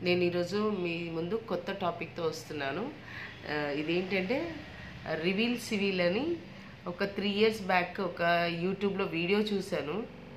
నేను ఈరోజు మీ ముందు కొత్త టాపిక్తో వస్తున్నాను ఆ, ఇదేంటంటే రివీల్ సివిల్ అని ఒక త్రీ ఇయర్స్ బ్యాక్ ఒక యూట్యూబ్లో వీడియో చూశాను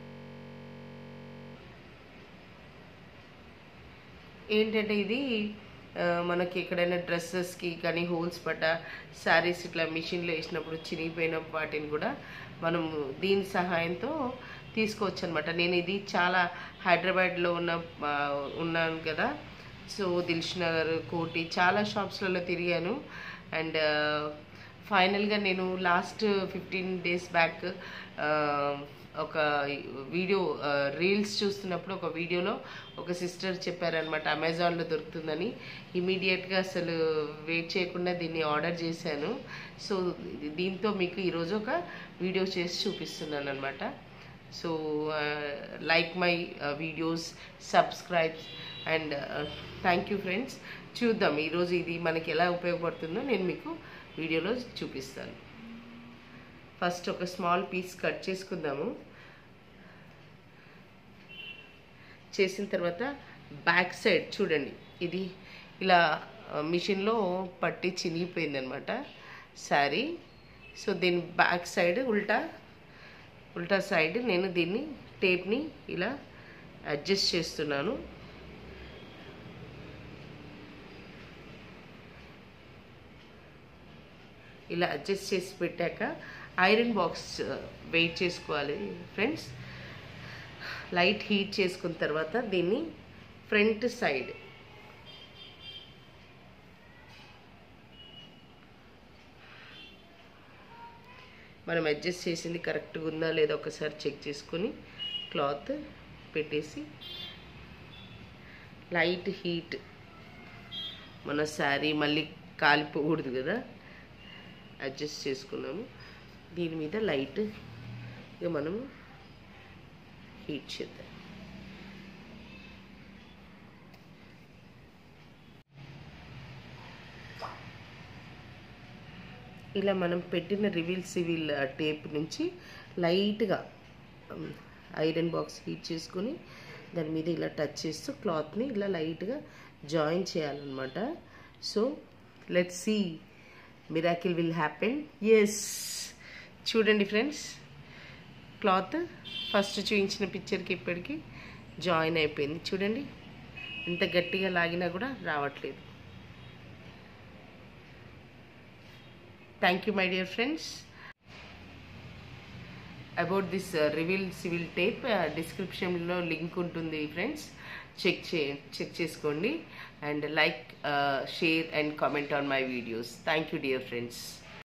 ఏంటంటే ఇది ఆ, మనకి ఎక్కడైనా డ్రెస్సెస్కి కానీ హోల్స్ పడ్డ శారీస్ ఇట్లా మిషన్లో వేసినప్పుడు చినిగిపోయిన వాటిని కూడా మనం దీని సహాయంతో తీసుకోవచ్చు అనమాట నేను ఇది చాలా హైదరాబాద్లో ఉన్న ఆ, ఉన్నాను కదా సో దిల్ష్ నగర్ కోటి చాలా షాప్స్లలో తిరిగాను అండ్ ఫైనల్గా నేను లాస్ట్ ఫిఫ్టీన్ డేస్ బ్యాక్ ఒక వీడియో రీల్స్ చూస్తున్నప్పుడు ఒక వీడియోలో ఒక సిస్టర్ చెప్పారనమాట అమెజాన్లో దొరుకుతుందని ఇమీడియట్గా అసలు వెయిట్ చేయకుండా దీన్ని ఆర్డర్ చేశాను సో దీంతో మీకు ఈరోజు ఒక వీడియో చేసి చూపిస్తున్నాను అనమాట so like my videos subscribe and thank you friends చూద్దాం ఈరోజు ఇది మనకి ఎలా ఉపయోగపడుతుందో నేను మీకు వీడియోలో చూపిస్తాను ఫస్ట్ ఒక స్మాల్ పీస్ కట్ చేసుకుందాము చేసిన తర్వాత బ్యాక్ సైడ్ చూడండి ఇది ఇలా మిషన్లో పట్టి చినిగిపోయింది అనమాట శారీ సో దీని బ్యాక్ సైడ్ ఉల్టా ఉల్టా సైడ్ నేను దీన్ని టేప్ని ఇలా అడ్జస్ట్ చేస్తున్నాను ఇలా అడ్జస్ట్ చేసి పెట్టాక ఐరన్ బాక్స్ వెయిట్ చేసుకోవాలి ఫ్రెండ్స్ లైట్ హీట్ చేసుకున్న తర్వాత దీన్ని ఫ్రంట్ సైడ్ మనం అడ్జస్ట్ చేసింది కరెక్ట్గా ఉందా లేదా ఒకసారి చెక్ చేసుకొని క్లాత్ పెట్టేసి లైట్ హీట్ మన శారీ మళ్ళీ కాలిపోకూడదు కదా అడ్జస్ట్ చేసుకున్నాము దీని మీద లైట్ ఇక మనము హీట్ చేద్దాం ఇలా మనం పెట్టిన రివీల్ సివిల్ టేప్ నుంచి లైట్గా ఐరన్ బాక్స్ హీట్ చేసుకొని దాని మీద ఇలా టచ్ చేస్తూ క్లాత్ని ఇలా లైట్గా జాయిన్ చేయాలన్నమాట so let see miracle will happen yes చూడండి ఫ్రెండ్స్ క్లాత్ ఫస్ట్ చూపించిన పిక్చర్కి ఇప్పటికి జాయిన్ అయిపోయింది చూడండి ఎంత గట్టిగా లాగినా కూడా రావట్లేదు thank you my dear friends about this reveal civil tape డిస్క్రిప్షన్లో లింక్ ఉంటుంది ఫ్రెండ్స్ చెక్ చే చెక్ చేసుకోండి and like share and comment on my videos thank you dear friends